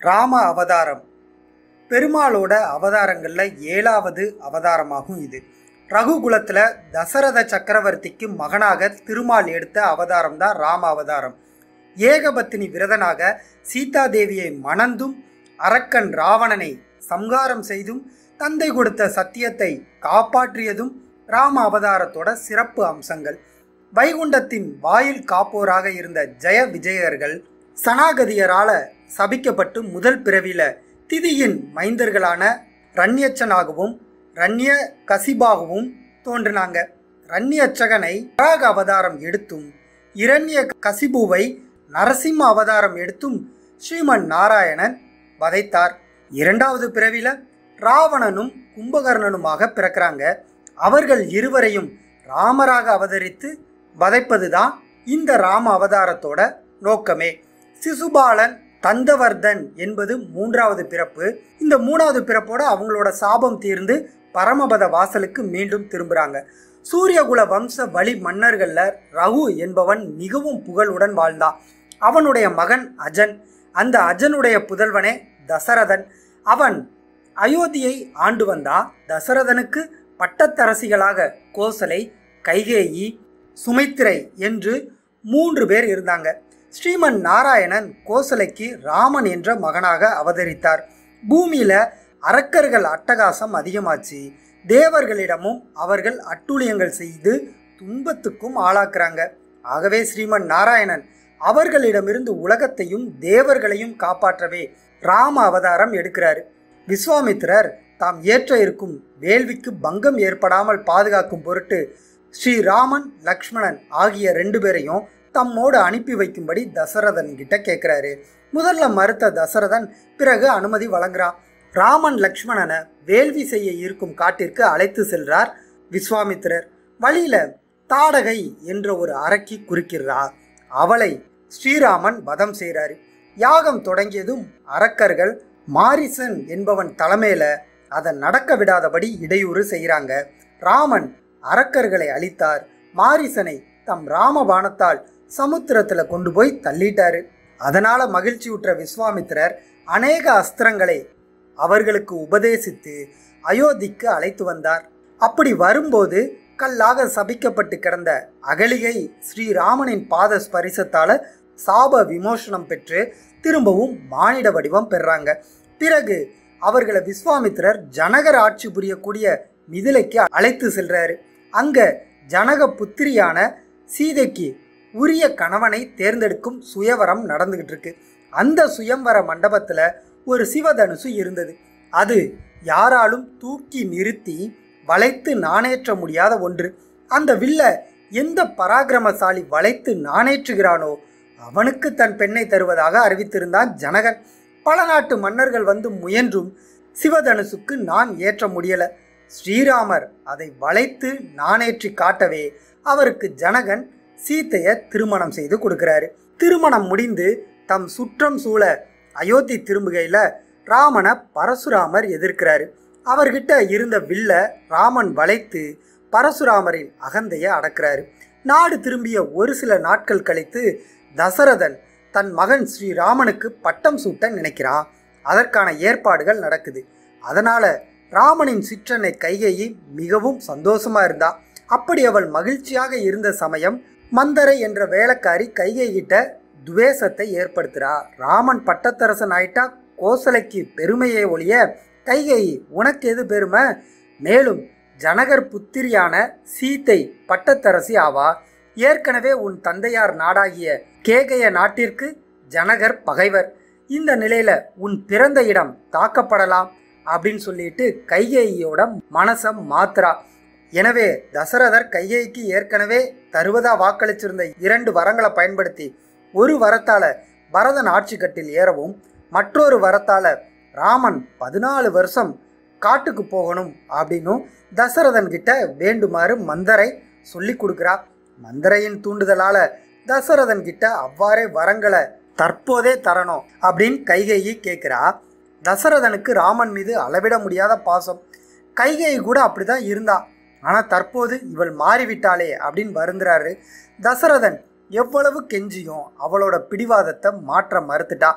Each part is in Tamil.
ராம அவதாரம் பெருமாளோட அவதாரங்களில் ஏழாவது அவதாரமாகும் இது ரகுகுலத்தில் தசரத சக்கரவர்த்திக்கு மகனாக திருமால் எடுத்த அவதாரம் தான் ராம அவதாரம் ஏகபத்தினி விரதனாக சீதாதேவியை மணந்தும் அரக்கன் ராவணனை சம்ஹாரம் செய்தும் தந்தை கொடுத்த சத்தியத்தை காப்பாற்றியதும் ராம அவதாரத்தோட சிறப்பு அம்சங்கள் வைகுண்டத்தின் வாயில் காப்போராக இருந்த ஜெய விஜயர்கள் சனாகதியரால சபிக்கப்பட்டு முதல் பிறவில திதியின் மைந்தர்களான ரண்யச்சனாகவும் ரண்ய கசிபாகவும் தோன்றினாங்க ரண்யச்சகனை வராக அவதாரம் எடுத்தும் இரண்ய கசிபுவை நரசிம்ம அவதாரம் எடுத்தும் ஸ்ரீமன் நாராயணன் வதைத்தார் இரண்டாவது பிறவில ராவணனும் கும்பகர்ணனுமாக பிறக்கிறாங்க அவர்கள் இருவரையும் ராமராக அவதரித்து வதைப்பதுதான் இந்த ராம அவதாரத்தோட நோக்கமே சிசுபாலன் தந்தவர்தன் என்பது மூன்றாவது பிறப்பு இந்த மூணாவது பிறப்போட அவங்களோட சாபம் தீர்ந்து பரமபத வாசலுக்கு மீண்டும் திரும்புகிறாங்க சூரியகுல வம்ச வழி மன்னர்களில் ரகு என்பவன் மிகவும் புகழுடன் வாழ்ந்தான் அவனுடைய மகன் அஜன் அந்த அஜனுடைய புதல்வனே தசரதன் அவன் அயோத்தியை ஆண்டு வந்தா தசரதனுக்கு பட்டத்தரசிகளாக கோசலை கைகேயி சுமித்திரை என்று மூன்று பேர் இருந்தாங்க ஸ்ரீமன் நாராயணன் கோசலைக்கு ராமன் என்ற மகனாக அவதரித்தார் பூமியில அரக்கர்கள் அட்டகாசம் அதிகமாச்சு தேவர்களிடமும் அவர்கள் அட்டூழியங்கள் செய்து துன்பத்துக்கும் ஆளாக்குறாங்க ஆகவே ஸ்ரீமன் நாராயணன் அவர்களிடமிருந்து உலகத்தையும் தேவர்களையும் காப்பாற்றவே ராம அவதாரம் எடுக்கிறாரு விஸ்வாமித்திரர் தாம் ஏற்ற இருக்கும் வேள்விக்கு பங்கம் ஏற்படாமல் பாதுகாக்கும் பொருட்டு ஸ்ரீராமன் லக்ஷ்மணன் ஆகிய ரெண்டு பேரையும் தம்மோடு அனுப்பி வைக்கும்படி தசரதன் கிட்ட கேட்குறாரு முதல்ல மறுத்த தசரதன் பிறகு அனுமதி வழங்குறான் ராமன் லக்ஷ்மணனை வேள்வி செய்ய இருக்கும் காட்டிற்கு அழைத்து செல்றார் விஸ்வாமித்திரர் வழியில தாடகை என்ற ஒரு அரக்கி குறுக்கிறார் அவளை ஸ்ரீராமன் வதம் செய்கிறாரு யாகம் தொடங்கியதும் அரக்கர்கள் மாரிசன் என்பவன் தலைமையில அதை நடக்க விடாதபடி இடையூறு செய்கிறாங்க ராமன் அரக்கர்களை அழித்தார் மாரிசனை தம் ராமபாணத்தால் சமுத்திரத்துல கொண்டு போய் தள்ளிட்டாரு அதனால மகிழ்ச்சியுற்ற விஸ்வாமித்திரர் அநேக அஸ்திரங்களை அவர்களுக்கு உபதேசித்து அயோத்திக்கு அழைத்து வந்தார் அப்படி வரும்போது கல்லாக சபிக்கப்பட்டு கிடந்த அகலிகை ஸ்ரீராமனின் பாத ஸ்பரிசத்தால சாப விமோசனம் பெற்று திரும்பவும் மானிட வடிவம் பெறாங்க பிறகு அவர்களை விஸ்வாமித்திரர் ஜனகர் ஆட்சி புரியக்கூடிய மிதிலைக்கு அழைத்து செல்றாரு அங்க ஜனக புத்திரியான சீதைக்கு உரிய கணவனை தேர்ந்தெடுக்கும் சுயவரம் நடந்துகிட்டு இருக்கு அந்த சுயம்வர மண்டபத்துல ஒரு சிவதனுசு இருந்தது அது யாராலும் தூக்கி நிறுத்தி வளைத்து நாணேற்ற முடியாத ஒன்று அந்த வில்ல எந்த பராக்கிரமசாலி வளைத்து நாணேற்றுகிறானோ அவனுக்கு தன் பெண்ணை தருவதாக அறிவித்திருந்தான் ஜனகன் பல நாட்டு மன்னர்கள் வந்து முயன்றும் சிவதனுசுக்கு நான் ஏற்ற முடியல ஸ்ரீராமர் அதை வளைத்து நாணேற்றி காட்டவே அவருக்கு ஜனகன் சீத்தைய திருமணம் செய்து கொடுக்கிறாரு திருமணம் முடிந்து தம் சுற்றம் சூழ அயோத்தி திரும்புகையில ராமனை பரசுராமர் எதிர்க்கிறாரு அவர்கிட்ட இருந்த வில்ல ராமன் வளைத்து பரசுராமரின் அகந்தையை அடக்கிறாரு நாடு திரும்பிய ஒரு சில நாட்கள் கழித்து தசரதன் தன் மகன் ஸ்ரீராமனுக்கு பட்டம் சூட்ட நினைக்கிறான் அதற்கான ஏற்பாடுகள் நடக்குது அதனால ராமனின் சிற்றனை கைகையை மிகவும் சந்தோஷமா இருந்தா அப்படி அவள் மகிழ்ச்சியாக இருந்த சமயம் மந்தரை என்ற வேலைக்காரி கைகை கிட்ட துவேஷத்தை ஏற்படுத்துறா ராமன் பட்டத்தரசன் ஆயிட்டா கோசலைக்கு பெருமையை ஒழிய கைகை உனக்கு எது பெருமை மேலும் ஜனகர் புத்திரியான சீத்தை பட்டத்தரசி ஆவா ஏற்கனவே உன் தந்தையார் நாடாகிய கேகய நாட்டிற்கு ஜனகர் பகைவர் இந்த நிலையில உன் பிறந்த இடம் தாக்கப்படலாம் அப்படின்னு சொல்லிட்டு கைகேயியோட மனசை மாத்துறா எனவே தசரதர் கைகேயிக்கு ஏற்கனவே தருவதா வாக்களிச்சிருந்த இரண்டு வரங்களை பயன்படுத்தி ஒரு வரத்தால பரதன் ஆட்சி கட்டில் ஏறவும் மற்றொரு வரத்தால ராமன் பதினாலு வருஷம் காட்டுக்கு போகணும் அப்படின்னும் தசரதன் கிட்ட வேண்டுமாறு மந்தரை சொல்லி கொடுக்குறா மந்தரையின் தூண்டுதலால தசரதன் கிட்ட அவ்வாறே வரங்களை தற்போதே தரணும் அப்படின்னு கைகேயி கேட்குறா தசரதனுக்கு ராமன் மீது அளவிட முடியாத பாசம் கைகேயி கூட அப்படிதான் இருந்தா ஆனால் தற்போது இவள் மாறிவிட்டாளே அப்படின்னு வருந்துறாரு தசரதன் எவ்வளவு கெஞ்சியும் அவளோட பிடிவாதத்தை மாற்ற மறுத்துட்டா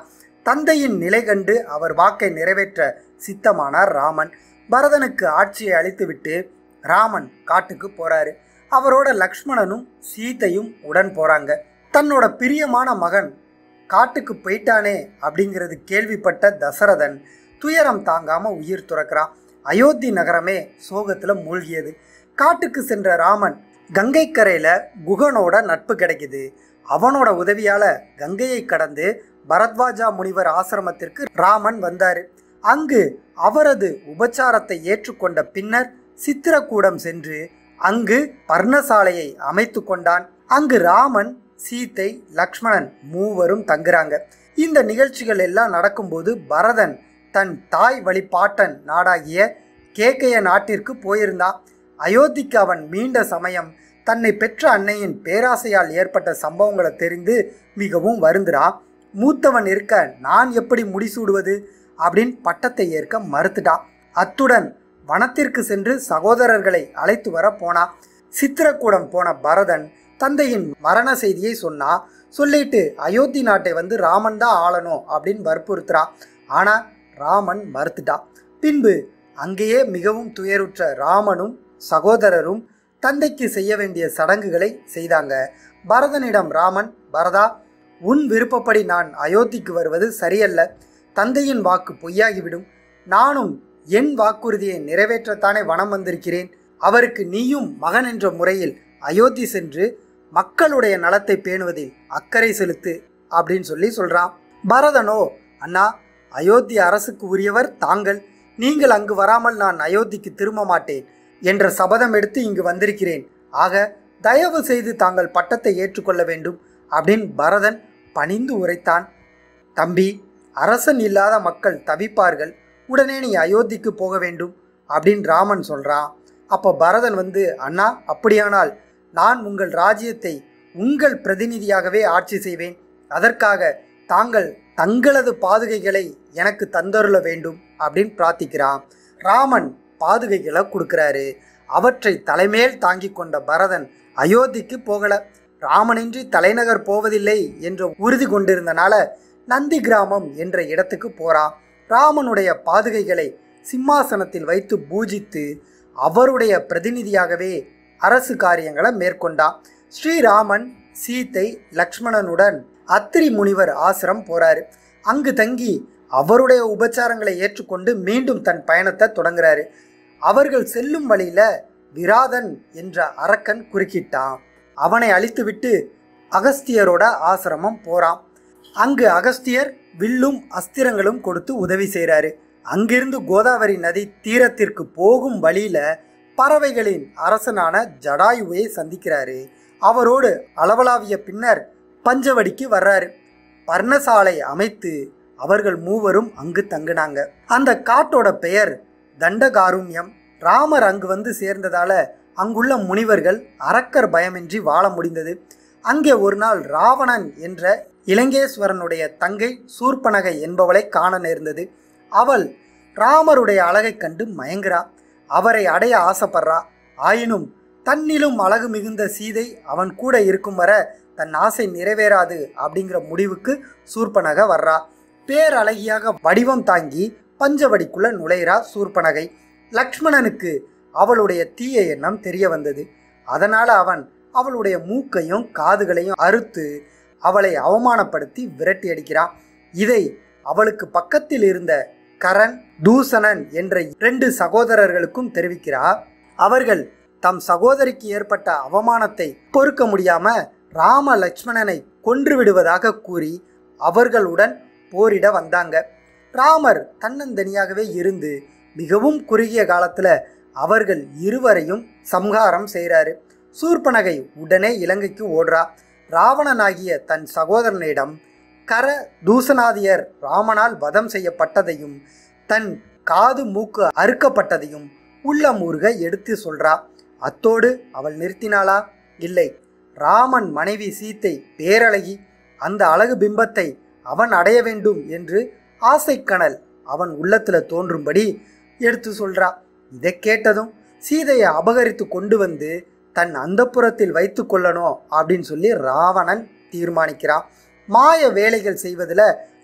தந்தையின் நிலை கண்டு அவர் வாக்கை நிறைவேற்ற சித்தமானார் ராமன் பரதனுக்கு ஆட்சியை அளித்துவிட்டு ராமன் காட்டுக்கு போறாரு அவரோட லக்ஷ்மணனும் சீதையும் உடன் போறாங்க தன்னோட பிரியமான மகன் காட்டுக்கு போயிட்டானே அப்படிங்கிறது கேள்விப்பட்ட தசரதன் துயரம் தாங்காம உயிர் துறக்கிறான் அயோத்தி நகரமே சோகத்துல மூழ்கியது காட்டுக்கு சென்ற ராமன் கங்கை கரையில குகனோட நட்பு கிடைக்குது அவனோட உதவியால கங்கையை கடந்து பரத்வாஜா முனிவர் ஆசிரமத்திற்கு ராமன் வந்தாரு அங்கு அவரது உபச்சாரத்தை ஏற்றுக்கொண்ட பின்னர் சித்திரக்கூடம் சென்று அங்கு பர்ணசாலையை அமைத்து கொண்டான் அங்கு ராமன் சீத்தை லக்ஷ்மணன் மூவரும் தங்குறாங்க இந்த நிகழ்ச்சிகள் எல்லாம் நடக்கும்போது பரதன் தன் தாய் வழிபாட்டன் நாடாகிய கேக்கைய நாட்டிற்கு போயிருந்தான் அயோத்திக்கு அவன் மீண்ட சமயம் தன்னை பெற்ற அன்னையின் பேராசையால் ஏற்பட்ட சம்பவங்களை தெரிந்து மிகவும் வருந்துறான் மூத்தவன் இருக்க நான் எப்படி முடிசூடுவது அப்படின்னு பட்டத்தை ஏற்க மறுத்துட்டான் அத்துடன் வனத்திற்கு சென்று சகோதரர்களை அழைத்து வர போனான் சித்திரக்கூடம் போன பரதன் தந்தையின் மரண செய்தியை சொன்னா சொல்லிட்டு அயோத்தி நாட்டை வந்து ராமன் தான் ஆளணும் அப்படின்னு வற்புறுத்துறான் ஆனா ராமன் மறுத்துட்டான் பின்பு அங்கேயே மிகவும் துயருற்ற ராமனும் சகோதரரும் தந்தைக்கு செய்ய வேண்டிய சடங்குகளை செய்தாங்க பரதனிடம் ராமன் பரதா உன் விருப்பப்படி நான் அயோத்திக்கு வருவது சரியல்ல தந்தையின் வாக்கு பொய்யாகிவிடும் நானும் என் வாக்குறுதியை நிறைவேற்றத்தானே வனம் வந்திருக்கிறேன் அவருக்கு நீயும் மகன் என்ற முறையில் அயோத்தி சென்று மக்களுடைய நலத்தை பேணுவதில் அக்கறை செலுத்து அப்படின்னு சொல்லி சொல்றான் பரதனோ அண்ணா அயோத்தி அரசுக்கு உரியவர் தாங்கள் நீங்கள் அங்கு வராமல் நான் அயோத்திக்கு திரும்ப மாட்டேன் என்ற சபதம் எடுத்து இங்கு வந்திருக்கிறேன் ஆக தயவு செய்து தாங்கள் பட்டத்தை ஏற்றுக்கொள்ள வேண்டும் அப்படின்னு பரதன் பணிந்து உரைத்தான் தம்பி அரசன் இல்லாத மக்கள் தவிப்பார்கள் உடனே நீ அயோத்திக்கு போக வேண்டும் அப்படின்னு ராமன் சொல்றான் அப்போ பரதன் வந்து அண்ணா அப்படியானால் நான் உங்கள் ராஜ்யத்தை உங்கள் பிரதிநிதியாகவே ஆட்சி செய்வேன் அதற்காக தாங்கள் தங்களது பாதுகைகளை எனக்கு தந்தருள வேண்டும் அப்படின்னு பிரார்த்திக்கிறான் ராமன் பாதுகைகளை கொடுக்கிறாரு அவற்றை தலைமேல் தாங்கி கொண்ட பரதன் அயோத்திக்கு போகல ராமனின்றி தலைநகர் போவதில்லை என்ற உறுதி கொண்டிருந்தனால நந்தி கிராமம் என்ற இடத்துக்கு போறான் ராமனுடைய பாதுகைகளை சிம்மாசனத்தில் வைத்து பூஜித்து அவருடைய பிரதிநிதியாகவே அரசு காரியங்களை மேற்கொண்டான் ஸ்ரீராமன் சீத்தை லக்ஷ்மணனுடன் அத்திரி முனிவர் ஆசிரம் போறாரு அங்கு தங்கி அவருடைய உபச்சாரங்களை ஏற்றுக்கொண்டு மீண்டும் தன் பயணத்தை தொடங்குறாரு அவர்கள் செல்லும் வழியில விராதன் என்ற அரக்கன் குறுக்கிட்டான் அவனை அழித்துவிட்டு அகஸ்தியரோட ஆசிரமம் போறான் அங்கு அகஸ்தியர் வில்லும் அஸ்திரங்களும் கொடுத்து உதவி செய்கிறாரு அங்கிருந்து கோதாவரி நதி தீரத்திற்கு போகும் வழியில பறவைகளின் அரசனான ஜடாயுவை சந்திக்கிறாரு அவரோடு அளவலாவிய பின்னர் பஞ்சவடிக்கு வர்றாரு பர்ணசாலை அமைத்து அவர்கள் மூவரும் அங்கு தங்கினாங்க அந்த காட்டோட பெயர் தண்டகாருண்யம் ராமர் அங்கு வந்து சேர்ந்ததால அங்குள்ள முனிவர்கள் அரக்கர் பயமின்றி வாழ முடிந்தது அங்கே ஒரு நாள் ராவணன் என்ற இலங்கேஸ்வரனுடைய தங்கை சூர்பனகை என்பவளை காண நேர்ந்தது அவள் ராமருடைய அழகைக் கண்டு மயங்குறா அவரை அடைய ஆசைப்படுறா ஆயினும் தன்னிலும் அழகு மிகுந்த சீதை அவன் கூட இருக்கும் வர தன் ஆசை நிறைவேறாது அப்படிங்கிற முடிவுக்கு சூர்பனக வர்றா பேரழகியாக வடிவம் தாங்கி பஞ்சவடிக்குள்ள நுழைகிறா சூர்பனகை லக்ஷ்மணனுக்கு அவளுடைய தீய எண்ணம் தெரிய வந்தது அதனால அவன் அவளுடைய மூக்கையும் காதுகளையும் அறுத்து அவளை அவமானப்படுத்தி விரட்டி அடிக்கிறான் இதை அவளுக்கு பக்கத்தில் இருந்த கரண் தூசணன் என்ற இரண்டு சகோதரர்களுக்கும் தெரிவிக்கிறார் அவர்கள் தம் சகோதரிக்கு ஏற்பட்ட அவமானத்தை பொறுக்க முடியாம ராம லட்சுமணனை கொன்று விடுவதாக கூறி அவர்களுடன் போரிட வந்தாங்க ராமர் தன்னந்தனியாகவே இருந்து மிகவும் குறுகிய காலத்துல அவர்கள் இருவரையும் சம்ஹாரம் செய்கிறாரு சூர்பனகை உடனே இலங்கைக்கு ஓடுறா ராவணனாகிய தன் சகோதரனிடம் கர தூசணாதியர் ராமனால் வதம் செய்யப்பட்டதையும் தன் காது மூக்கு அறுக்கப்பட்டதையும் உள்ளமூர்க எடுத்து சொல்றா அத்தோடு அவள் நிறுத்தினாளா இல்லை ராமன் மனைவி சீத்தை பேரழகி அந்த அழகு பிம்பத்தை அவன் அடைய வேண்டும் என்று ஆசைக்கணல் அவன் உள்ளத்துல தோன்றும்படி எடுத்து சொல்றா இதை கேட்டதும் சீதையை அபகரித்து கொண்டு வந்து தன் அந்தப்புறத்தில் வைத்து கொள்ளணும் அப்படின்னு சொல்லி ராவணன் தீர்மானிக்கிறான் மாய வேலைகள் செய்வதில்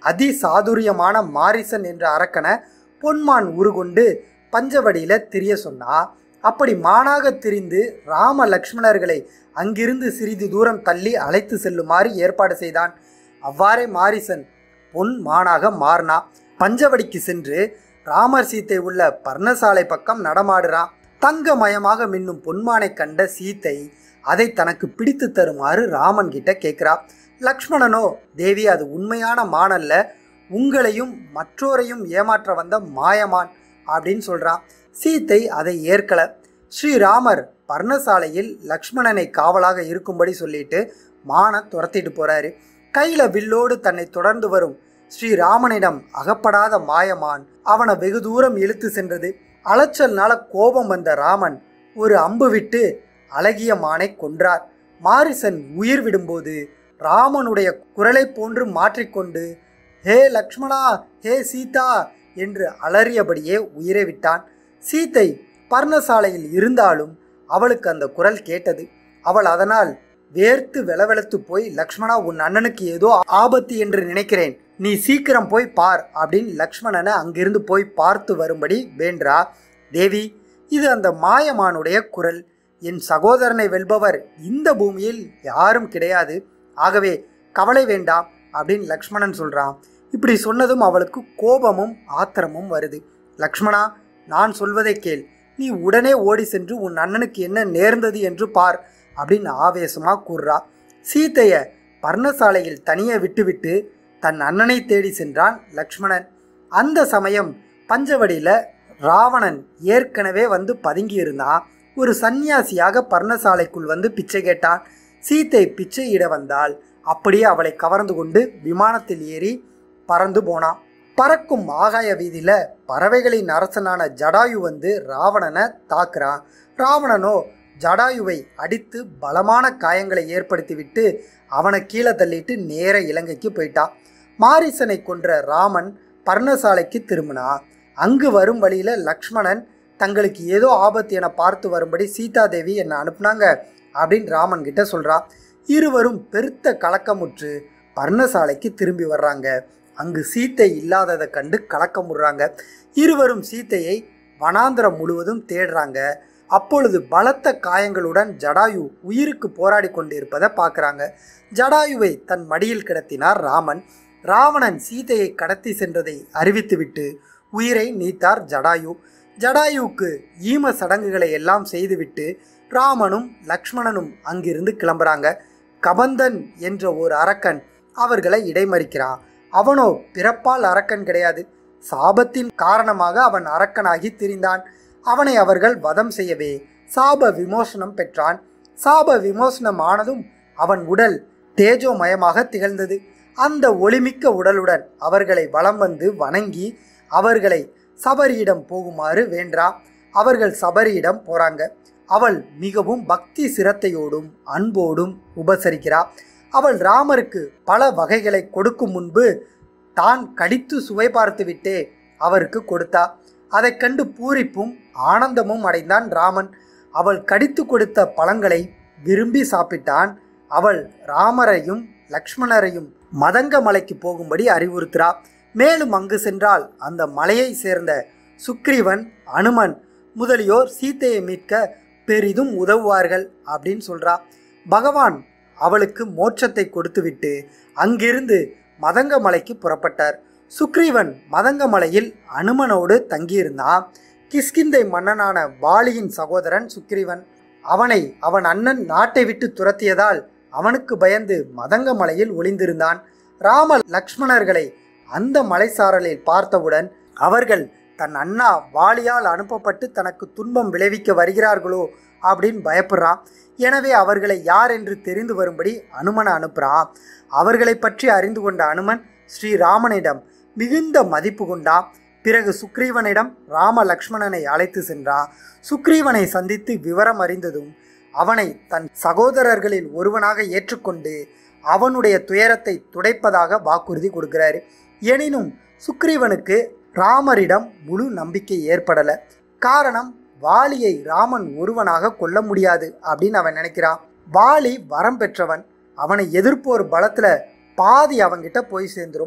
அதி சாதுரியமான மாரிசன் என்ற அரக்கனை பொன்மான் உருகொண்டு பஞ்சவடியில திரிய சொன்னா அப்படி மானாக திரிந்து ராம லக்ஷ்மணர்களை அங்கிருந்து சிறிது தூரம் தள்ளி அழைத்து செல்லுமாறு ஏற்பாடு செய்தான் அவ்வாறே மாரிசன் பொன் மானாக மாறினா பஞ்சவடிக்கு சென்று ராமர் சீத்தை உள்ள பர்ணசாலை பக்கம் நடமாடுறான் தங்கமயமாக மின்னும் பொன்மானை கண்ட சீத்தை அதை தனக்கு பிடித்து தருமாறு ராமன் கிட்ட கேட்கிறா லக்ஷ்மணனோ தேவி அது உண்மையான மானல்ல உங்களையும் மற்றோரையும் ஏமாற்ற வந்த மாயமான் அப்படின்னு சொல்றான் சீத்தை அதை ஏற்கல ஸ்ரீராமர் பர்ணசாலையில் லக்ஷ்மணனை காவலாக இருக்கும்படி சொல்லிட்டு மான துரத்திட்டு போறாரு கையில வில்லோடு தன்னை தொடர்ந்து வரும் ஸ்ரீராமனிடம் அகப்படாத மாயமான் அவனை வெகு தூரம் இழுத்து சென்றது அலைச்சல்னால கோபம் வந்த ராமன் ஒரு அம்பு விட்டு அழகிய மானை கொன்றார் மாரிசன் உயிர் விடும்போது ராமனுடைய குரலை போன்று மாற்றிக்கொண்டு ஹே லக்ஷ்மணா ஹே சீதா என்று அலறியபடியே உயிரை விட்டான் சீத்தை பர்ணசாலையில் இருந்தாலும் அவளுக்கு அந்த குரல் கேட்டது அவள் அதனால் வேர்த்து வெளவெளத்து போய் லக்ஷ்மணா உன் அண்ணனுக்கு ஏதோ ஆபத்து என்று நினைக்கிறேன் நீ சீக்கிரம் போய் பார் அப்படின்னு லக்ஷ்மணனை அங்கிருந்து போய் பார்த்து வரும்படி வேண்டா தேவி இது அந்த மாயமானுடைய குரல் என் சகோதரனை வெல்பவர் இந்த பூமியில் யாரும் கிடையாது ஆகவே கவலை வேண்டாம் அப்படின்னு லக்ஷ்மணன் சொல்றான் இப்படி சொன்னதும் அவளுக்கு கோபமும் ஆத்திரமும் வருது லக்ஷ்மணா நான் சொல்வதை கேள் நீ உடனே ஓடி சென்று உன் அண்ணனுக்கு என்ன நேர்ந்தது என்று பார் அப்படின்னு ஆவேசமா கூறுறா சீத்தைய பர்ணசாலையில் தனியே விட்டுவிட்டு தன் அண்ணனை தேடி சென்றான் லக்ஷ்மணன் அந்த சமயம் பஞ்சவடியில ராவணன் ஏற்கனவே வந்து பதுங்கி இருந்தான் ஒரு சந்நியாசியாக பர்ணசாலைக்குள் வந்து பிச்சை கேட்டான் சீத்தை பிச்சை இட வந்தால் அப்படியே அவளை கவர்ந்து கொண்டு விமானத்தில் ஏறி பறந்து போனான் பறக்கும் ஆகாய வீதியில பறவைகளின் அரசனான ஜடாயு வந்து ராவணனை தாக்குறான் ராவணனோ ஜடாயுவை அடித்து பலமான காயங்களை ஏற்படுத்திவிட்டு அவனை கீழே தள்ளிட்டு நேர இலங்கைக்கு போயிட்டான் மாரிசனை கொன்ற ராமன் பர்ணசாலைக்கு திரும்பினா அங்கு வரும் வழியில லக்ஷ்மணன் தங்களுக்கு ஏதோ ஆபத்து என பார்த்து வரும்படி சீதாதேவி என்னை அனுப்புனாங்க அப்படின்னு ராமன் கிட்ட சொல்றா இருவரும் பெருத்த கலக்கமுற்று பர்ணசாலைக்கு திரும்பி வர்றாங்க அங்கு சீத்தை இல்லாததை கண்டு கலக்கமுடுறாங்க இருவரும் சீத்தையை வனாந்திரம் முழுவதும் தேடுறாங்க அப்பொழுது பலத்த காயங்களுடன் ஜடாயு உயிருக்கு போராடி கொண்டிருப்பதை பார்க்குறாங்க ஜடாயுவை தன் மடியில் கிடத்தினார் ராமன் ராவணன் சீதையை கடத்தி சென்றதை அறிவித்துவிட்டு உயிரை நீத்தார் ஜடாயு ஜடாயுவுக்கு ஈம சடங்குகளை எல்லாம் செய்துவிட்டு ராமனும் லக்ஷ்மணனும் அங்கிருந்து கிளம்புறாங்க கபந்தன் என்ற ஒரு அரக்கன் அவர்களை இடைமறிக்கிறான் அவனோ பிறப்பால் அரக்கன் கிடையாது சாபத்தின் காரணமாக அவன் அரக்கனாகி திரிந்தான் அவனை அவர்கள் வதம் செய்யவே சாப விமோசனம் பெற்றான் சாப விமோசனம் ஆனதும் அவன் உடல் தேஜோமயமாக திகழ்ந்தது அந்த ஒளிமிக்க உடலுடன் அவர்களை வலம் வந்து வணங்கி அவர்களை சபரியிடம் போகுமாறு வேண்டா அவர்கள் சபரியிடம் போறாங்க அவள் மிகவும் பக்தி சிரத்தையோடும் அன்போடும் உபசரிக்கிறா அவள் ராமருக்கு பல வகைகளை கொடுக்கும் முன்பு தான் கடித்து சுவை பார்த்துவிட்டே அவருக்கு கொடுத்தா அதைக் கண்டு பூரிப்பும் ஆனந்தமும் அடைந்தான் ராமன் அவள் கடித்து கொடுத்த பழங்களை விரும்பி சாப்பிட்டான் அவள் ராமரையும் லக்ஷ்மணரையும் மதங்க மலைக்கு போகும்படி அறிவுறுத்துறா மேலும் அங்கு சென்றால் அந்த மலையை சேர்ந்த சுக்ரீவன் அனுமன் முதலியோர் சீத்தையை மீட்க பெரிதும் உதவுவார்கள் அப்படின்னு சொல்றா பகவான் அவளுக்கு மோட்சத்தை கொடுத்துவிட்டு அங்கிருந்து மதங்க மலைக்கு புறப்பட்டார் சுக்ரீவன் மதங்க மலையில் அனுமனோடு தங்கியிருந்தான் கிஷ்கிந்தை மன்னனான வாலியின் சகோதரன் சுக்ரீவன் அவனை அவன் அண்ணன் நாட்டை விட்டு துரத்தியதால் அவனுக்கு பயந்து மதங்க மலையில் ஒளிந்திருந்தான் ராம லக்ஷ்மணர்களை அந்த மலைசாரலில் பார்த்தவுடன் அவர்கள் தன் அண்ணா வாலியால் அனுப்பப்பட்டு தனக்கு துன்பம் விளைவிக்க வருகிறார்களோ அப்படின்னு பயப்படுறான் எனவே அவர்களை யார் என்று தெரிந்து வரும்படி அனுமனை அனுப்புகிறான் அவர்களை பற்றி அறிந்து கொண்ட அனுமன் ஸ்ரீராமனிடம் மிகுந்த மதிப்பு கொண்டான் பிறகு சுக்ரீவனிடம் ராம லக்ஷ்மணனை அழைத்து சென்றான் சுக்ரீவனை சந்தித்து விவரம் அறிந்ததும் அவனை தன் சகோதரர்களில் ஒருவனாக ஏற்றுக்கொண்டு அவனுடைய துயரத்தை துடைப்பதாக வாக்குறுதி கொடுக்கிறாரு எனினும் சுக்ரீவனுக்கு ராமரிடம் முழு நம்பிக்கை ஏற்படலை காரணம் வாலியை ராமன் ஒருவனாக கொல்ல முடியாது அப்படின்னு அவன் நினைக்கிறான் வாலி வரம் பெற்றவன் அவனை எதிர்ப்போர் பலத்துல பாதி அவன்கிட்ட போய் சேர்ந்துரும்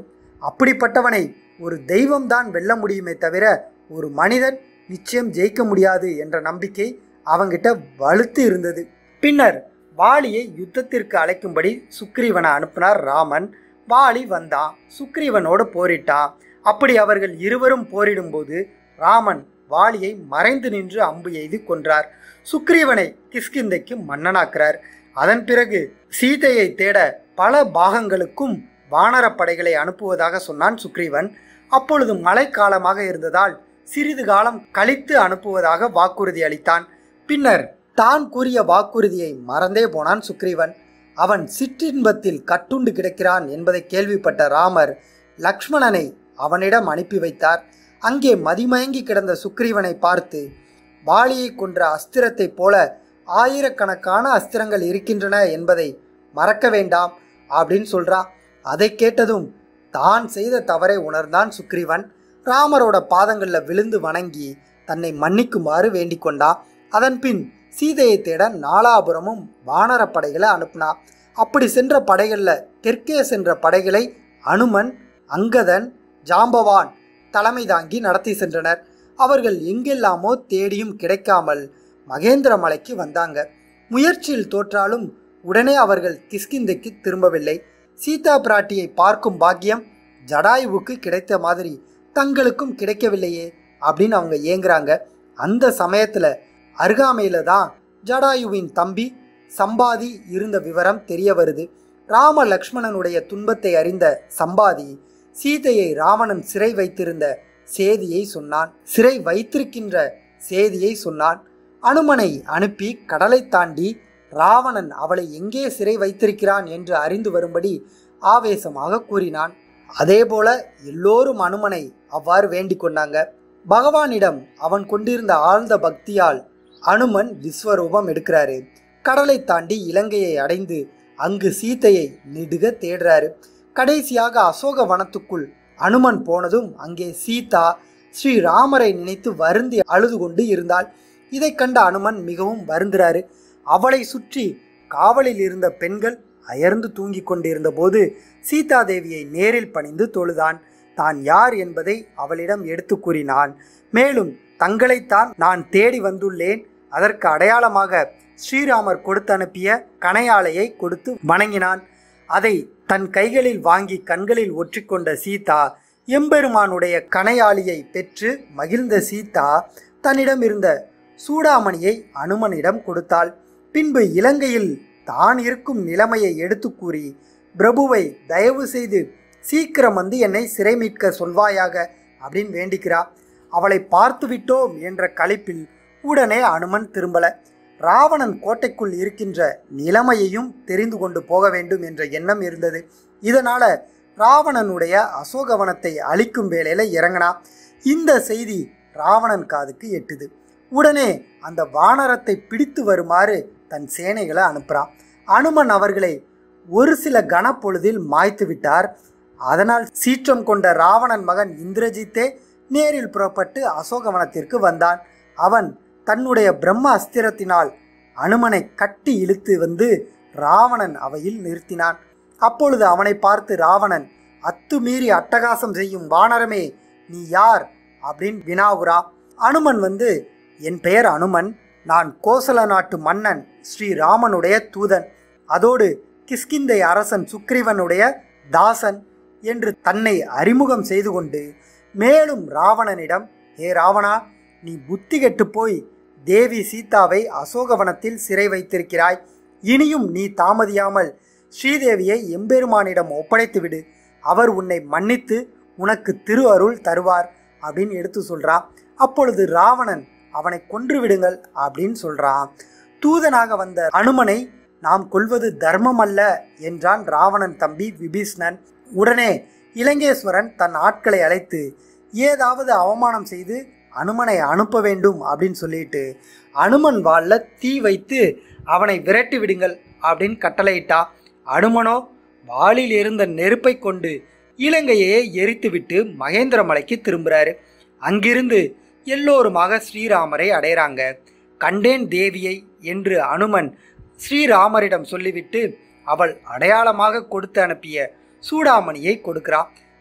அப்படிப்பட்டவனை ஒரு தெய்வம்தான் வெல்ல முடியுமே தவிர ஒரு மனிதன் நிச்சயம் ஜெயிக்க முடியாது என்ற நம்பிக்கை அவங்கிட்ட வலுத்து இருந்தது பின்னர் வாலியை யுத்தத்திற்கு அழைக்கும்படி சுக்ரீவனை அனுப்பினார் ராமன் வாலி வந்தான் சுக்ரீவனோடு போரிட்டான் அப்படி அவர்கள் இருவரும் போரிடும்போது ராமன் வாலியை மறைந்து நின்று அம்பு எய்து கொன்றார் சுக்ரீவனை கிஷ்கிந்தைக்கு மன்னனாக்குறார் அதன் பிறகு சீதையை தேட பல பாகங்களுக்கும் வானரப் படைகளை அனுப்புவதாக சொன்னான் சுக்ரீவன் அப்பொழுது மழைக்காலமாக இருந்ததால் சிறிது காலம் கழித்து அனுப்புவதாக வாக்குறுதி அளித்தான் பின்னர் தான் கூறிய வாக்குறுதியை மறந்தே போனான் சுக்ரீவன் அவன் சிற்றின்பத்தில் கட்டுண்டு கிடக்கிறான் என்பதை கேள்விப்பட்ட ராமர் லக்ஷ்மணனை அவனிடம் அனுப்பி வைத்தார் அங்கே மதிமயங்கி கிடந்த சுக்ரீவனை பார்த்து வாலியை கொன்ற அஸ்திரத்தைப் போல ஆயிரக்கணக்கான அஸ்திரங்கள் இருக்கின்றன என்பதை மறக்க வேண்டாம் அப்படின்னு சொல்றான் அதை கேட்டதும் தான் செய்த தவறை உணர்ந்தான் சுக்ரீவன் ராமரோட பாதங்களில் விழுந்து வணங்கி தன்னை மன்னிக்குமாறு வேண்டிக் கொண்டான் அதன் பின் சீதையை தேட நாலாபுரமும் வானர படைகளை அனுப்புனா அப்படி சென்ற படைகளில் தெற்கே சென்ற படைகளை அனுமன் அங்கதன் ஜாம்பவான் தலைமை தாங்கி நடத்தி சென்றனர் அவர்கள் எங்கெல்லாமோ தேடியும் கிடைக்காமல் மகேந்திர மலைக்கு வந்தாங்க முயற்சியில் தோற்றாலும் உடனே அவர்கள் கிஷ்கிந்தைக்கு திரும்பவில்லை சீதா பிராட்டியை பார்க்கும் பாக்கியம் ஜடாயுவுக்கு கிடைத்த மாதிரி தங்களுக்கும் கிடைக்கவில்லையே அப்படின்னு அவங்க ஏங்குறாங்க அந்த சமயத்தில் அருகாமையில் தான் ஜடாயுவின் தம்பி சம்பாதி இருந்த விவரம் தெரிய வருது ராம லக்ஷ்மணனுடைய துன்பத்தை அறிந்த சம்பாதி சீதையை ராவணன் சிறை வைத்திருந்த சேதியை சொன்னான் சிறை வைத்திருக்கின்ற சேதியை சொன்னான் அனுமனை அனுப்பி கடலை தாண்டி ராவணன் அவளை எங்கே சிறை வைத்திருக்கிறான் என்று அறிந்து வரும்படி ஆவேசமாக கூறினான் அதேபோல எல்லோரும் அனுமனை அவ்வாறு வேண்டிக் கொண்டாங்க பகவானிடம் அவன் கொண்டிருந்த ஆழ்ந்த பக்தியால் அனுமன் விஸ்வரூபம் எடுக்கிறாரு கடலை தாண்டி இலங்கையை அடைந்து அங்கு சீதையை நெடுக தேடுறாரு கடைசியாக அசோக வனத்துக்குள் அனுமன் போனதும் அங்கே சீதா ஸ்ரீராமரை நினைத்து வருந்தி அழுது கொண்டு இருந்தாள் இதை கண்ட அனுமன் மிகவும் வருந்துறாரு அவளை சுற்றி காவலில் இருந்த பெண்கள் அயர்ந்து தூங்கிக் கொண்டிருந்த போது சீதாதேவியை நேரில் பணிந்து தொழுதான் தான் யார் என்பதை அவளிடம் எடுத்து கூறினான் மேலும் தங்களைத்தான் நான் தேடி வந்துள்ளேன் அதற்கு அடையாளமாக ஸ்ரீராமர் கொடுத்து அனுப்பிய கணையாளையை கொடுத்து வணங்கினான் அதை தன் கைகளில் வாங்கி கண்களில் ஒற்றிக்கொண்ட சீதா எம்பெருமானுடைய கணையாளியை பெற்று மகிழ்ந்த சீதா தன்னிடம் இருந்த சூடாமணியை அனுமனிடம் கொடுத்தாள் பின்பு இலங்கையில் தான் இருக்கும் நிலைமையை எடுத்து கூறி பிரபுவை தயவு செய்து சீக்கிரம் வந்து என்னை சிறை மீட்க சொல்வாயாக அப்படின்னு வேண்டிக்கிறா அவளை பார்த்து விட்டோம் என்ற கழிப்பில் உடனே அனுமன் திரும்பல ராவணன் கோட்டைக்குள் இருக்கின்ற நிலைமையையும் தெரிந்து கொண்டு போக வேண்டும் என்ற எண்ணம் இருந்தது இதனால ராவணனுடைய அசோகவனத்தை அழிக்கும் வேளையில இறங்கினா இந்த செய்தி ராவணன் காதுக்கு எட்டுது உடனே அந்த வானரத்தை பிடித்து வருமாறு தன் சேனைகளை அனுப்புகிறான் அனுமன் அவர்களை ஒரு சில கனப்பொழுதில் மாய்த்து விட்டார் அதனால் சீற்றம் கொண்ட ராவணன் மகன் இந்திரஜித்தே நேரில் புறப்பட்டு அசோகவனத்திற்கு வந்தான் அவன் தன்னுடைய பிரம்ம அஸ்திரத்தினால் அனுமனை கட்டி இழுத்து வந்து ராவணன் அவையில் நிறுத்தினான் அப்பொழுது அவனை பார்த்து ராவணன் அத்துமீறி அட்டகாசம் செய்யும் வானரமே நீ யார் அப்படின்னு வினாவுரா அனுமன் வந்து என் பெயர் அனுமன் நான் கோசல நாட்டு மன்னன் ஸ்ரீராமனுடைய தூதன் அதோடு கிஷ்கிந்தை அரசன் சுக்ரீவனுடைய தாசன் என்று தன்னை அறிமுகம் செய்து கொண்டு மேலும் ராவணனிடம் ஏ ராவணா நீ புத்தி கெட்டு போய் தேவி சீதாவை அசோகவனத்தில் சிறை வைத்திருக்கிறாய் இனியும் நீ தாமதியாமல் ஸ்ரீதேவியை எம்பெருமானிடம் ஒப்படைத்து விடு அவர் உன்னை மன்னித்து உனக்கு திரு அருள் தருவார் அப்படின்னு எடுத்து சொல்றான் அப்பொழுது ராவணன் அவனை கொன்று விடுங்கள் அப்படின்னு சொல்றான் தூதனாக வந்த அனுமனை நாம் கொல்வது தர்மம் அல்ல என்றான் ராவணன் தம்பி விபீஷ்ணன் உடனே இலங்கேஸ்வரன் தன் ஆட்களை அழைத்து ஏதாவது அவமானம் செய்து அனுமனை அனுப்ப வேண்டும் அப்படின்னு சொல்லிட்டு அனுமன் வாளில் தீ வைத்து அவனை விரட்டி விடுங்கள் அப்படின்னு கட்டளையிட்டா அனுமனோ வாளில் இருந்த நெருப்பை கொண்டு இலங்கையை எரித்துவிட்டு மகேந்திர மலைக்கு திரும்புகிறாரு அங்கிருந்து எல்லோருமாக ஸ்ரீராமரை அடையிறாங்க கண்டேன் தேவியை என்று அனுமன் ஸ்ரீராமரிடம் சொல்லிவிட்டு அவள் அடையாளமாக கொடுத்து அனுப்பிய சூடாமணியை கொடுக்கிறா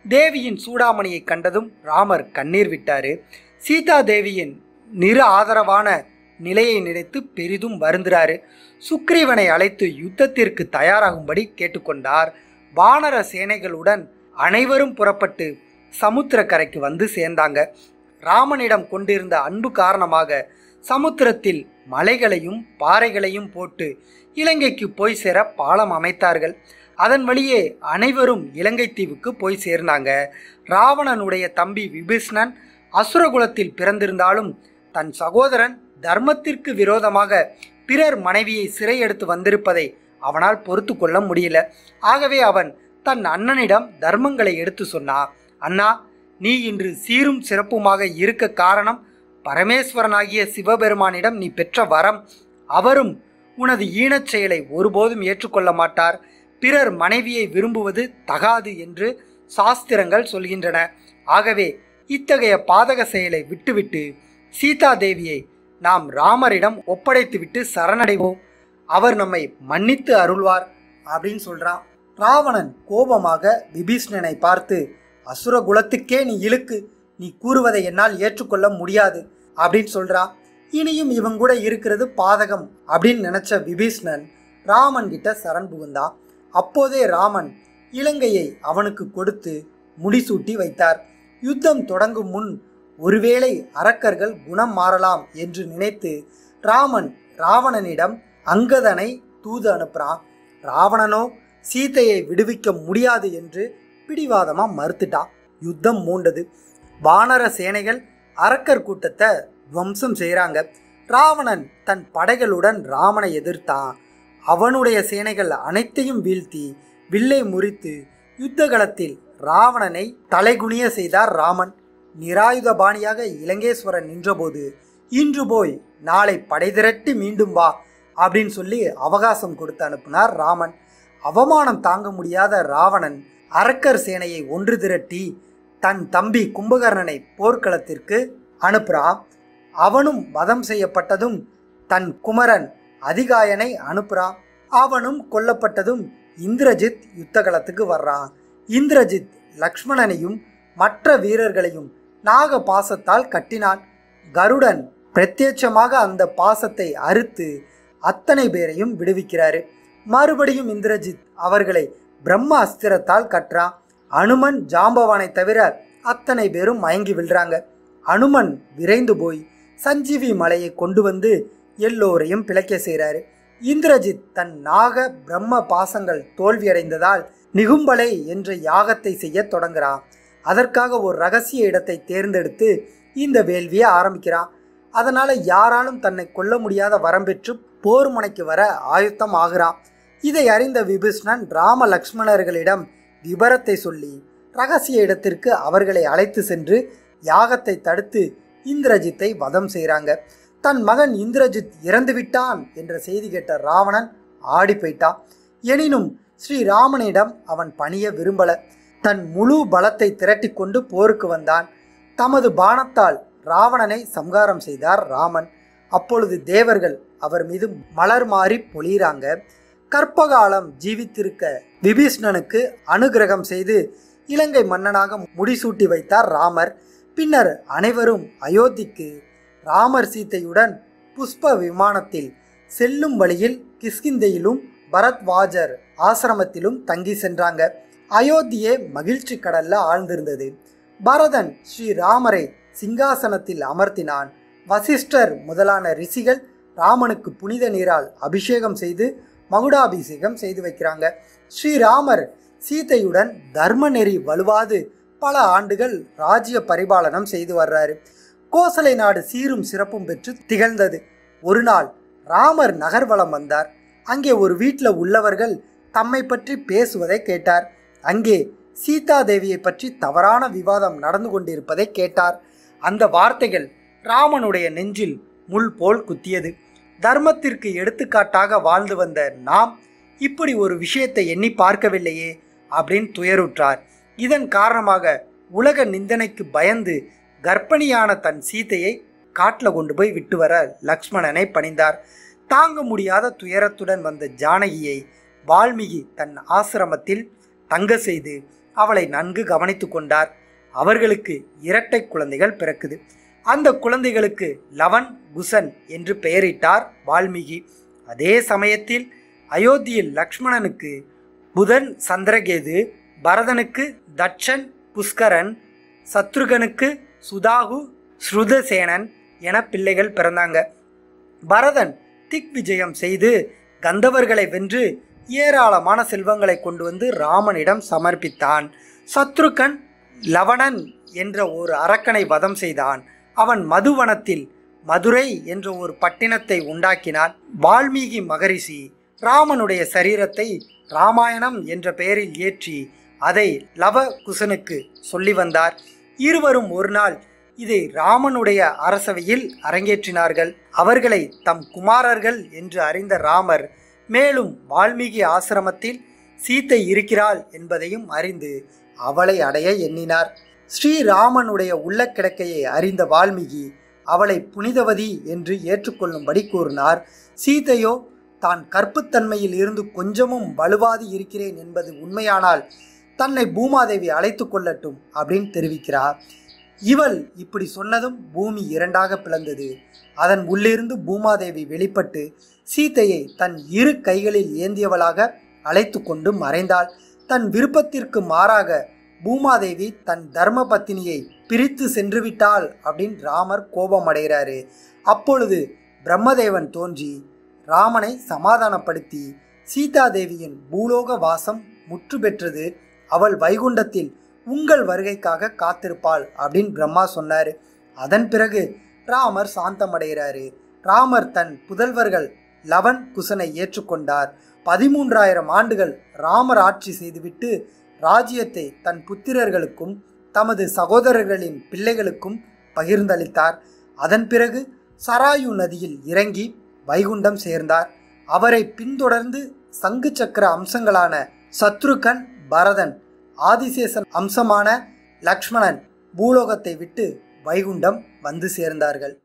தேவியின் சூடாமணியை கண்டதும் ராமர் கண்ணீர் விட்டாரு சீதா தேவியின் நிறு ஆதரவான நிலையை நினைத்து பெரிதும் வருந்துறாரு சுக்ரீவனை அழைத்து யுத்தத்திற்கு தயாராகும்படி கேட்டுக்கொண்டார் வானர சேனைகளுடன் அனைவரும் புறப்பட்டு சமுத்திரக்கரைக்கு வந்து சேர்ந்தாங்க ராமனிடம் கொண்டிருந்த அன்பு காரணமாக சமுத்திரத்தில் மலைகளையும் பாறைகளையும் போட்டு இலங்கைக்கு போய் சேர பாலம் அமைத்தார்கள் அதன் வழியே அனைவரும் இலங்கை தீவுக்கு போய் சேர்ந்தாங்க ராவணனுடைய தம்பி விபீஷ்ணன் அசுரகுலத்தில் பிறந்திருந்தாலும் தன் சகோதரன் தர்மத்திற்கு விரோதமாக பிறர் மனைவியை சிறை எடுத்து வந்திருப்பதை அவனால் பொறுத்து கொள்ள முடியல ஆகவே அவன் தன் அண்ணனிடம் தர்மங்களை எடுத்து சொன்னான் அண்ணா நீ இன்று சீரும் சிறப்புமாக இருக்க காரணம் பரமேஸ்வரனாகிய சிவபெருமானிடம் நீ பெற்ற வரம் அவரும் உனது ஈனச் செயலை ஒருபோதும் ஏற்றுக்கொள்ள மாட்டார் பிறர் மனைவியை விரும்புவது தகாது என்று சாஸ்திரங்கள் சொல்கின்றன ஆகவே இத்தகைய பாதக செயலை விட்டுவிட்டு சீதா தேவியை நாம் ராமரிடம் ஒப்படைத்துவிட்டு சரணடைவோம் அவர் நம்மை மன்னித்து அருள்வார் அப்படின்னு சொல்றான் ராவணன் கோபமாக விபீஷ்ணனை பார்த்து அசுர குலத்துக்கே நீ இழுக்கு நீ கூறுவதை என்னால் ஏற்றுக்கொள்ள முடியாது அப்படின்னு சொல்றான் இனியும் இவன் கூட இருக்கிறது பாதகம் அப்படின்னு நினைச்ச விபீஷ்ணன் ராமன் கிட்ட சரண் புகுந்தான் அப்போதே ராமன் இலங்கையை அவனுக்கு கொடுத்து முடிசூட்டி வைத்தார் யுத்தம் தொடங்கும் முன் ஒருவேளை அரக்கர்கள் குணம் மாறலாம் என்று நினைத்து ராமன் ராவணனிடம் அங்கதனை தூது அனுப்புறான் ராவணனோ சீதையை விடுவிக்க முடியாது என்று பிடிவாதமா மறுத்துட்டான் யுத்தம் மூண்டது வானர சேனைகள் அரக்கர் கூட்டத்தை துவம்சம் செய்கிறாங்க ராவணன் தன் படைகளுடன் ராமனை எதிர்த்தான் அவனுடைய சேனைகள் அனைத்தையும் வீழ்த்தி வில்லை முறித்து யுத்தகலத்தில் ராவணனை தலைகுனிய செய்தார் ராமன் நிராயுதபாணியாக இலங்கேஸ்வரன் நின்றபோது இன்று போய் நாளை படை திரட்டி மீண்டும் வா அப்படின்னு சொல்லி அவகாசம் கொடுத்து அனுப்பினார் ராமன் அவமானம் தாங்க முடியாத ராவணன் அரக்கர் சேனையை ஒன்று திரட்டி தன் தம்பி கும்பகர்ணனை போர்க்களத்திற்கு அனுப்புறான் அவனும் வதம் செய்யப்பட்டதும் தன் குமரன் அதிகாயனை அனுப்புறான் அவனும் கொல்லப்பட்டதும் இந்திரஜித் யுத்தகலத்துக்கு வர்றான் இந்திரஜித் லக்ஷ்மணனையும் மற்ற வீரர்களையும் நாக பாசத்தால் கட்டினான் கருடன் பிரத்யட்சமாக அந்த பாசத்தை அறுத்து அத்தனை பேரையும் விடுவிக்கிறாரு மறுபடியும் இந்திரஜித் அவர்களை பிரம்ம அஸ்திரத்தால் கட்டுறான் அனுமன் ஜாம்பவானை தவிர அத்தனை பேரும் மயங்கி விழுறாங்க அனுமன் விரைந்து போய் சஞ்சீவி மலையை கொண்டு வந்து எல்லோரையும் பிழைக்க செய்கிறாரு இந்திரஜித் தன் நாக பிரம்ம பாசங்கள் தோல்வியடைந்ததால் நிகும்பலை என்ற யாகத்தை செய்ய தொடங்குறான் அதற்காக ஒரு ரகசிய இடத்தை தேர்ந்தெடுத்து இந்த வேள்வியை ஆரம்பிக்கிறான் அதனால யாராலும் தன்னை கொல்ல முடியாத வரம் பெற்று போர் முனைக்கு வர ஆயுத்தம் ஆகிறான் இதை அறிந்த விபீஷ்ணன் ராம லக்ஷ்மணர்களிடம் விபரத்தை சொல்லி ரகசிய இடத்திற்கு அவர்களை அழைத்து சென்று யாகத்தை தடுத்து இந்திரஜித்தை வதம் செய்கிறாங்க தன் மகன் இந்திரஜித் இறந்துவிட்டான் என்ற செய்தி கேட்ட ராவணன் ஆடி போயிட்டான் எனினும் ஸ்ரீராமனிடம் அவன் பணிய விரும்பல தன் முழு பலத்தை திரட்டி கொண்டு போருக்கு வந்தான் தமது பானத்தால் ராவணனை சம்காரம் செய்தார் ராமன் அப்பொழுது தேவர்கள் அவர் மீது மலர் மாறி பொழியிறாங்க கற்பகாலம் ஜீவித்திருக்க விபீஷ்ணனுக்கு அனுகிரகம் செய்து இலங்கை மன்னனாக முடிசூட்டி வைத்தார் ராமர் பின்னர் அனைவரும் அயோத்திக்கு ராமர் சீத்தையுடன் புஷ்ப விமானத்தில் செல்லும் வழியில் கிஷ்கிந்தையிலும் பரத்வாஜர் ஆசிரமத்திலும் தங்கி சென்றாங்க அயோத்தியே மகிழ்ச்சி கடல்ல ஆழ்ந்திருந்தது பரதன் ஸ்ரீராமரை சிங்காசனத்தில் அமர்த்தினான் வசிஷ்டர் முதலான ரிஷிகள் ராமனுக்கு புனித நீரால் அபிஷேகம் செய்து மகுடாபிஷேகம் செய்து வைக்கிறாங்க ஸ்ரீராமர் சீதையுடன் தர்ம நெறி வலுவாது பல ஆண்டுகள் ராஜ்ய பரிபாலனம் செய்து வர்றாரு கோசலை நாடு சீரும் சிறப்பும் பெற்று திகழ்ந்தது ஒரு நாள் ராமர் நகர்வலம் வந்தார் அங்கே ஒரு வீட்டில் உள்ளவர்கள் தம்மை பற்றி பேசுவதை கேட்டார் அங்கே சீதா தேவியை பற்றி தவறான விவாதம் நடந்து கொண்டிருப்பதை கேட்டார் அந்த வார்த்தைகள் ராமனுடைய நெஞ்சில் முள் போல் குத்தியது தர்மத்திற்கு எடுத்துக்காட்டாக வாழ்ந்து வந்த நாம் இப்படி ஒரு விஷயத்தை எண்ணி பார்க்கவில்லையே அப்படின்னு துயருற்றார் இதன் காரணமாக உலக நிந்தனைக்கு பயந்து கர்ப்பிணியான தன் சீதையை காட்டில் கொண்டு போய் விட்டு வர லக்ஷ்மணனை பணிந்தார் தாங்க முடியாத துயரத்துடன் வந்த ஜானகியை வால்மீகி தன் ஆசிரமத்தில் தங்க செய்து அவளை நன்கு கவனித்து கொண்டார் அவர்களுக்கு இரட்டை குழந்தைகள் பிறக்குது அந்த குழந்தைகளுக்கு லவன் குசன் என்று பெயரிட்டார் வால்மீகி அதே சமயத்தில் அயோத்தியில் லக்ஷ்மணனுக்கு புதன் சந்திரகேது பரதனுக்கு தட்சன் புஷ்கரன் சத்ருகனுக்கு சுதாகு ஸ்ருதசேனன் என பிள்ளைகள் பிறந்தாங்க பரதன் திக் விஜயம் செய்து கந்தவர்களை வென்று ஏராளமான செல்வங்களை கொண்டு வந்து ராமனிடம் சமர்ப்பித்தான் சத்ருகன் லவணன் என்ற ஒரு அரக்கனை வதம் செய்தான் அவன் மதுவனத்தில் மதுரை என்ற ஒரு பட்டினத்தை உண்டாக்கினான் வால்மீகி மகரிஷி ராமனுடைய சரீரத்தை ராமாயணம் என்ற பெயரில் ஏற்றி அதை லவ குசனுக்கு சொல்லி வந்தார் இருவரும் ஒரு நாள் இதை ராமனுடைய அரசவையில் அரங்கேற்றினார்கள் அவர்களை தம் குமாரர்கள் என்று அறிந்த ராமர் மேலும் வால்மீகி ஆசிரமத்தில் சீத்தை இருக்கிறாள் என்பதையும் அறிந்து அவளை அடைய எண்ணினார் ஸ்ரீராமனுடைய உள்ள கிடக்கையை அறிந்த வால்மீகி அவளை புனிதவதி என்று ஏற்றுக்கொள்ளும்படி கூறினார் சீதையோ தான் கற்புத்தன்மையில் இருந்து கொஞ்சமும் வலுவாதி இருக்கிறேன் என்பது உண்மையானால் தன்னை பூமாதேவி அழைத்து கொள்ளட்டும் அப்படின்னு தெரிவிக்கிறார் இவள் இப்படி சொன்னதும் பூமி இரண்டாக பிளந்தது அதன் உள்ளிருந்து பூமாதேவி வெளிப்பட்டு சீதையை தன் இரு கைகளில் ஏந்தியவளாக அழைத்து கொண்டு மறைந்தாள் தன் விருப்பத்திற்கு மாறாக பூமாதேவி தன் தர்ம பத்தினியை பிரித்து சென்று விட்டாள் அப்படின்னு ராமர் கோபம் அடைகிறாரு அப்பொழுது பிரம்மதேவன் தோன்றி ராமனை சமாதானப்படுத்தி சீதாதேவியின் பூலோக வாசம் முற்று பெற்றது அவள் வைகுண்டத்தில் உங்கள் வருகைக்காக காத்திருப்பாள் அப்படின்னு பிரம்மா சொன்னார் அதன் பிறகு ராமர் சாந்தமடைகிறாரு ராமர் தன் புதல்வர்கள் லவன் குசனை ஏற்றுக்கொண்டார் பதிமூன்றாயிரம் ஆண்டுகள் ராமர் ஆட்சி செய்துவிட்டு ராஜ்யத்தை தன் புத்திரர்களுக்கும் தமது சகோதரர்களின் பிள்ளைகளுக்கும் பகிர்ந்தளித்தார் அதன் பிறகு சராயு நதியில் இறங்கி வைகுண்டம் சேர்ந்தார் அவரை பின்தொடர்ந்து சங்கு சக்கர அம்சங்களான சத்ருகன் பரதன் ஆதிசேஷன் அம்சமான லக்ஷ்மணன் பூலோகத்தை விட்டு வைகுண்டம் வந்து சேர்ந்தார்கள்